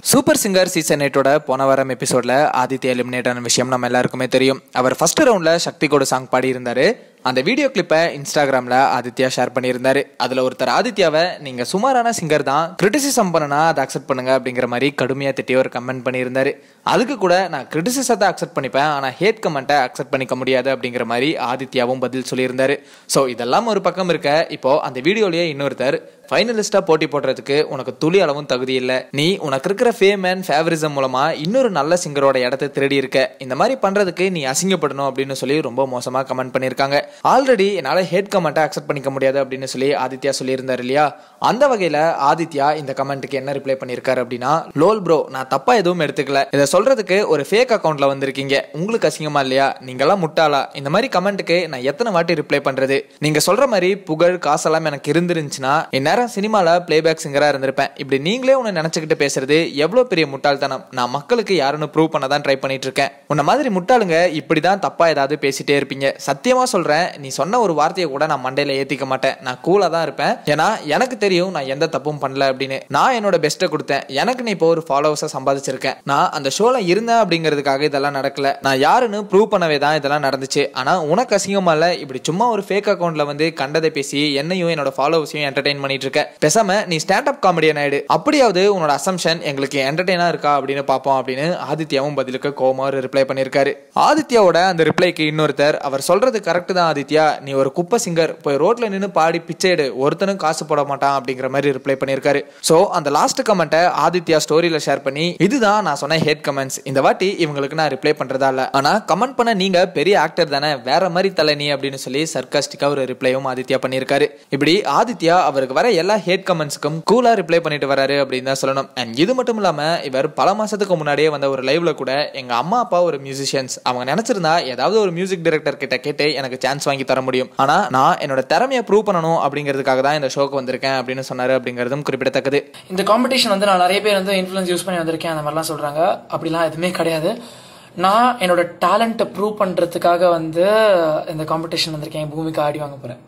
super singer season எயிட்டோட போன வாரம் எபிசோட்ல ஆதித்யா எலிமினேட் ஆன விஷயம் நம்ம எல்லாருக்குமே தெரியும் அவர் ஃபர்ஸ்ட் ரவுண்ட்ல சக்தி கூட சாங் பாடி இருந்தாரு அந்த வீடியோ கிளிப்பை இன்ஸ்டாகிராம்ல ஆதித்யா ஷேர் பண்ணியிருந்தாரு அதுல ஒருத்தர் ஆதித்யாவை நீங்க சுமாரான சிங்கர் தான் கிரிட்டிசிசம் பண்ணனா அதை அக்செப்ட் பண்ணுங்க அப்படிங்கிற மாதிரி கடுமையா திட்டி ஒரு கமெண்ட் பண்ணியிருந்தாரு அதுக்கு கூட நான் கிரிட்டிசிசத்தை அக்செப்ட் பண்ணிப்பேன் ஆனா ஹேட் கமெண்ட்டை அக்செப்ட் பண்ணிக்க முடியாது அப்படிங்கிற மாதிரி ஆதித்யாவும் பதில் சொல்லியிருந்தாரு ஸோ இதெல்லாம் ஒரு பக்கம் இருக்க இப்போ அந்த வீடியோலயே இன்னொருத்தர் ஃபைனலிஸ்டா போட்டி போடுறதுக்கு உனக்கு துளி அளவும் தகுதி இல்லை நீ உனக்கு இருக்கிற ஃபேம் அண்ட் ஃபேவரிசம் மூலமா இன்னொரு நல்ல சிங்கரோட இடத்தை திருடி இருக்க இந்த மாதிரி பண்றதுக்கு நீ அசிங்கப்படணும் அப்படின்னு சொல்லி ரொம்ப மோசமா கமெண்ட் பண்ணியிருக்காங்க ஆல்ரெடி என்னால ஹேட் கமெண்ட்டை அக்செப்ட் பண்ணிக்க முடியாது அப்படின்னு சொல்லி ஆதித்யா சொல்லியிருந்தாரு இல்லையா அந்த வகையில ஆதித்யா இந்த கமெண்ட்டுக்கு என்ன ரிப்ளை பண்ணியிருக்காரு அப்படின்னா லோல் ப்ரோ நான் தப்பா எதுவும் எடுத்துக்கல இதை சொல்றதுக்கு ஒரு ஃபேக் அக்கௌண்ட்ல வந்திருக்கீங்க உங்களுக்கு அசிங்கமா இல்லையா நீங்கெல்லாம் முட்டாளா இந்த மாதிரி கமெண்ட்டுக்கு நான் எத்தனை வாட்டி ரிப்ளை பண்றது நீங்க சொல்ற மாதிரி புகழ் காசெல்லாம் எனக்கு இருந்துருந்துச்சுன்னா இந்நேரம் சினிமால பிளேபேக் சிங்கரா இருந்திருப்பேன் இப்படி நீங்களே உன்னை நினைச்சுக்கிட்டு பேசுறது எவ்வளவு பெரிய முட்டாள்தனம் நான் மக்களுக்கு யாருன்னு ப்ரூவ் பண்ண தான் ட்ரை பண்ணிட்டு இருக்கேன் உன்ன மாதிரி முட்டாளுங்க இப்படிதான் தப்பா ஏதாவது பேசிட்டே இருப்பீங்க சத்தியமா சொல்றேன் நீ சொன்ன ஒரு வார்த்தையை கூட நான் மண்டையில ஏத்திக்க மாட்டேன் நான் கூலா தான் இருப்பேன் ஏன்னா எனக்கு தெரியும் நான் எந்த தப்பும் பண்ணல அப்படின்னு நான் என்னோட பெஸ்ட்டை கொடுத்தேன் எனக்கு நீ இப்போ ஒரு ஃபாலோவர்ஸை சம்பாதிச்சிருக்கேன் நான் அந்த ஷோல இருந்தேன் அப்படிங்கிறதுக்காக இதெல்லாம் நடக்கல நான் யாருன்னு ப்ரூவ் பண்ணவே தான் இதெல்லாம் நடந்துச்சு ஆனா உனக்கு அசிங்கமா இல்ல இப்படி சும்மா ஒரு ஃபேக் அக்கௌண்ட்ல வந்து கண்டதை பேசி என்னையும் என்னோட ஃபாலோவர்ஸையும் என்டர்டைன் பண்ணிட்டு இருக்க பேசாம நீ ஸ்டாண்ட் அப் காமெடியன் ஆயிடு அப்படியாவது உன்னோட அசம்ஷன் எங்களுக்கு என்டர்டைனா இருக்கா அப்படின்னு பார்ப்போம் அப்படின்னு ஆதித்யாவும் பதிலுக்கு கோமா ஒரு ரிப்ளை பண்ணியிருக்காரு ஆதித்யாவோட அந்த ரிப்ளைக்கு இன்னொருத்தர் அவர் சொல்றது கரெக்ட் தான் ஆதித்யா நீ ஒரு குப்பை சிங்கர் போய் ரோட்ல நின்று பாடி பிச்சை எடு ஒருத்தனும் காசு போட மாட்டான் அப்படிங்கிற மாதிரி ரிப்ளை பண்ணியிருக்காரு ஸோ அந்த லாஸ்ட் கமெண்ட்டை ஆதித்யா ஸ்டோரியில ஷேர் பண்ணி இதுதான் நான் சொன்ன ஹேட் கமெண்ட்ஸ் இந்த வாட்டி இவங்களுக்கு நான் ரிப்ளை பண்றதா இல்ல ஆனா கமெண்ட் பண்ண நீங்க பெரிய ஆக்டர் தானே வேற மாதிரி தலை நீ அப்படின்னு சொல்லி சர்க்காஸ்டிக்கா ஒரு ரிப்ளையும் ஆதித்யா பண்ணியிருக்காரு இப்படி ஆதித்யா அவருக்கு வர எல்லா ஹேட் கமெண்ட்ஸ்க்கும் கூலா ரிப்ளை பண்ணிட்டு வராரு அப்படின்னு தான் சொல்லணும் அண்ட் இது மட்டும் இல்லாம இவர் பல மாசத்துக்கு முன்னாடியே வந்த ஒரு லைவ்ல கூட எங்க அம்மா அப்பா ஒரு மியூசிஷியன்ஸ் அவங்க நினைச்சிருந்தா ஏதாவது ஒரு மியூசிக் டைரக்டர் கிட்ட கேட்டு எனக்கு சான்ஸ் வாங்கி தர முடியும் ஆனா நான் என்னோட திறமையை ப்ரூவ் பண்ணணும் அப்படிங்கிறதுக்காக தான் இந்த ஷோக்கு வந்திருக்கேன் அப்படின்னு சொன்னாரு அப்படிங்கிறதும் குறிப்பிடத்தக்கது இந்த காம்படிஷன் வந்து நான் நிறைய பேர் வந்து இன்ஃப்ளூயன்ஸ் யூஸ் பண்ணி வந்திருக்கேன் அந்த மாதிரிலாம் சொல்றாங்க அப்படிலாம் எதுவுமே கிடையாது நான் என்னோட டேலண்ட்டை ப்ரூவ் பண்றதுக்காக வந்து இந்த காம்படிஷன் வந்திருக்கேன் என் பூமிக்கு ஆடி வாங்க போறேன்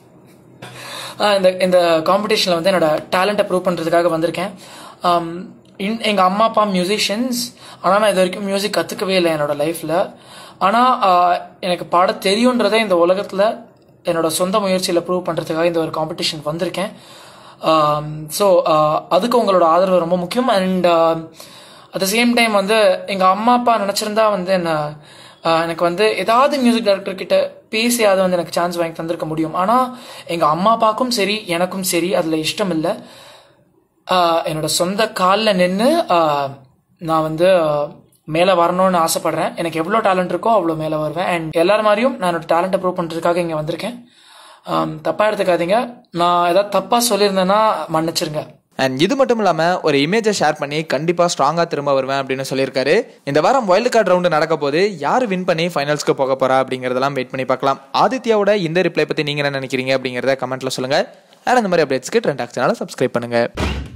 ஆஹ் இந்த இந்த காம்படிஷனில் வந்து என்னோட டேலண்ட்டை ப்ரூவ் பண்ணுறதுக்காக வந்திருக்கேன் ஆம், இன்- எங்க அம்மா அப்பா மியூசிஷியன்ஸ் ஆனால் நான் இது வரைக்கும் மியூசிக் கற்றுக்கவே இல்லை என்னோட லைஃப்பில் ஆனால் எனக்கு பாட தெரியுன்றதை இந்த உலகத்தில் என்னோட சொந்த முயற்சியில் ப்ரூவ் பண்ணுறதுக்காக இந்த ஒரு காம்படிஷன் வந்திருக்கேன் ஸோ அதுக்கு உங்களோட ஆதரவு ரொம்ப முக்கியம் and at the same time வந்து எங்கள் அம்மா அப்பா நினச்சிருந்தா வந்து என்ன ஆஹ் எனக்கு வந்து ஏதாவது மியூசிக் டைரக்டர் கிட்ட பேசியாவது வந்து எனக்கு சான்ஸ் வாங்கி தந்திருக்க முடியும் ஆனால் எங்கள் அம்மா அப்பாவுக்கும் சரி எனக்கும் சரி அதில் இஷ்டம் இல்லை ஆஹ் என்னோட சொந்த காலில் நின்று நான் வந்து ஆஹ் மேலே வரணும்னு ஆசைப்படுறேன் எனக்கு எவ்வளோ டேலண்ட் இருக்கோ அவ்வளோ மேலே வருவேன் அண்ட் எல்லார் மாதிரியும் நான் என்னோட டேலண்ட்டை ப்ரூவ் பண்ணுறதுக்காக இங்கே வந்திருக்கேன் ஆம், தப்பா எடுத்துக்காதீங்க நான் ஏதாவது தப்பாக சொல்லியிருந்தேன்னா மன்னிச்சிருங்க அண்ட் இது மட்டும் இல்லாம ஒரு இமேஜை ஷேர் பண்ணி கண்டிப்பா ஸ்ட்ராங்கா திரும்ப வருவேன் அப்படின்னு சொல்லியிருக்காரு இந்த வாரம் வைல்டு கார்டு ரவுண்டு நடக்க போது யார் வின் பண்ணி ஃபைனல்ஸ்க்கு போக போறா அப்படிங்கறதெல்லாம் வெயிட் பண்ணி பார்க்கலாம் ஆதித்யாவோட இந்த ரிப்ளை பத்தி நீங்க என்ன நினைக்கிறீங்க அப்படிங்கறத கமெண்ட்ல சொல்லுங்க அண்ட் இந்த மாதிரி அப்டேட்ஸ்க்கு ட்ரெண்ட் ஆக்ஷனால சப்ஸ்கிரைப் பண்ணுங்க